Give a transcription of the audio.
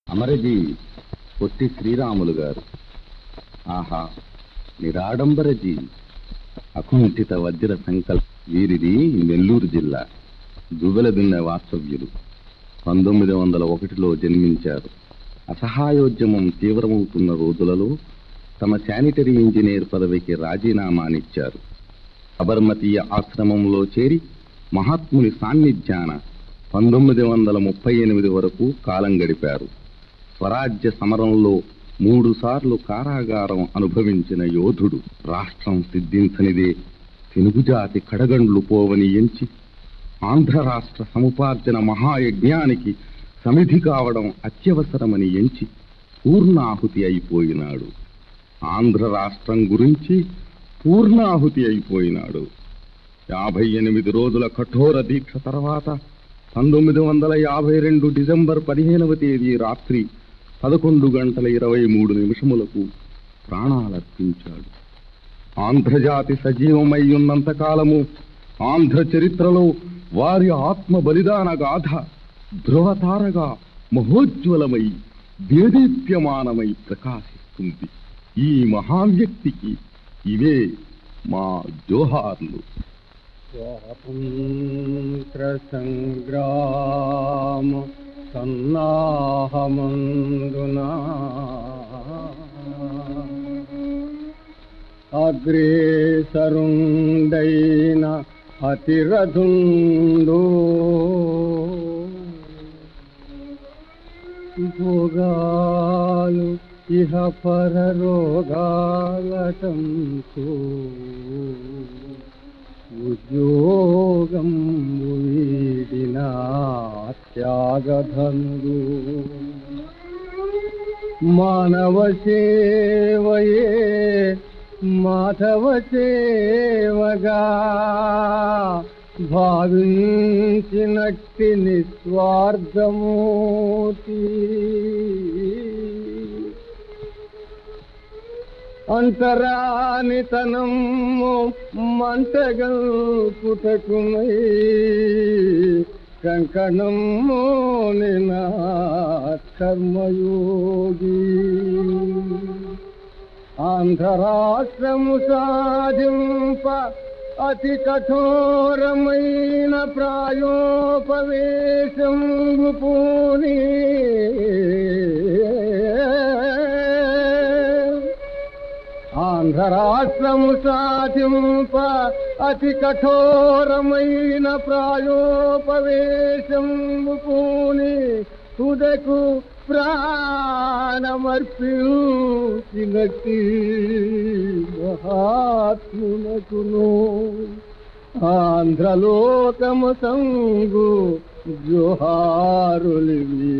అమరజీ పొట్టి శ్రీరాములు గారు ఆహా నిరాడంబరజీ అకుంఠిత వజ్ర సంకల్ప వీరిది నెల్లూరు జిల్లా దువ్వెలదున్న వాస్తవ్యులు పంతొమ్మిది వందల ఒకటిలో జన్మించారు అసహాయోద్యమం తీవ్రమవుతున్న రోజులలో తమ శానిటరీ ఇంజనీర్ పదవికి రాజీనామానిచ్చారు సబర్మతీయ ఆశ్రమంలో చేరి మహాత్ముని సాన్నిధ్యాన పంతొమ్మిది వందల ముప్పై ఎనిమిది వరకు కాలం గడిపారు స్వరాజ్య సమరంలో మూడు సార్లు కారాగారం అనుభవించిన యోధుడు రాష్ట్రం సిద్ధించనిదే తెలుగుజాతి కడగండ్లు పోవని ఎంచి ఆంధ్ర రాష్ట్ర సముపార్జన మహాయజ్ఞానికి సమిధి కావడం అత్యవసరమని ఎంచి పూర్ణాహుతి అయిపోయినాడు ఆంధ్ర రాష్ట్రం గురించి పూర్ణాహుతి అయిపోయినాడు యాభై ఎనిమిది రోజుల కఠోర దీక్ష తర్వాత పంతొమ్మిది వందల యాభై రెండు డిసెంబర్ పదిహేనవ తేదీ రాత్రి పదకొండు గంటల ఇరవై మూడు నిమిషములకు ప్రాణాలర్పించాడు ఆంధ్రజాతి సజీవమై ఉన్నంత కాలము ఆంధ్ర చరిత్రలో వారి ఆత్మ బలిదాన గాథ ధ్రువతారగా మహోజ్వలమై దేదీప్యమానమై ప్రకాశిస్తుంది ఈ మహావ్యక్తికి ఇవే మా జోహార్లు స్వాతంత్ర సంగ్రామ సన్నాహమందున అగ్రేసరుండైన అతిరథుండు భోగాలు ఇహ పరరోగాలటంతో ఉద్యోగం వీడిన త్యాగధనుడు మానవ సేవయే మాధవ సేవగా భావించినట్టి నిస్వార్థమూర్తి అంతరానితనము మంటగల్ పుటకుమై కంకణము నినా కర్మయోగి ఆంధ్రరాష్ట్రము సాధింప అతి కఠోరమైన ప్రాయోపవేశం పూని ఆంధ్రరాష్ట్రము సాధింప అతి కఠోరమైన ప్రాయోపవేశం పూని తుదకు ప్రాణమర్పించినట్టి మహాత్మునకును ఆంధ్రలోకము సంగు జోహారులివి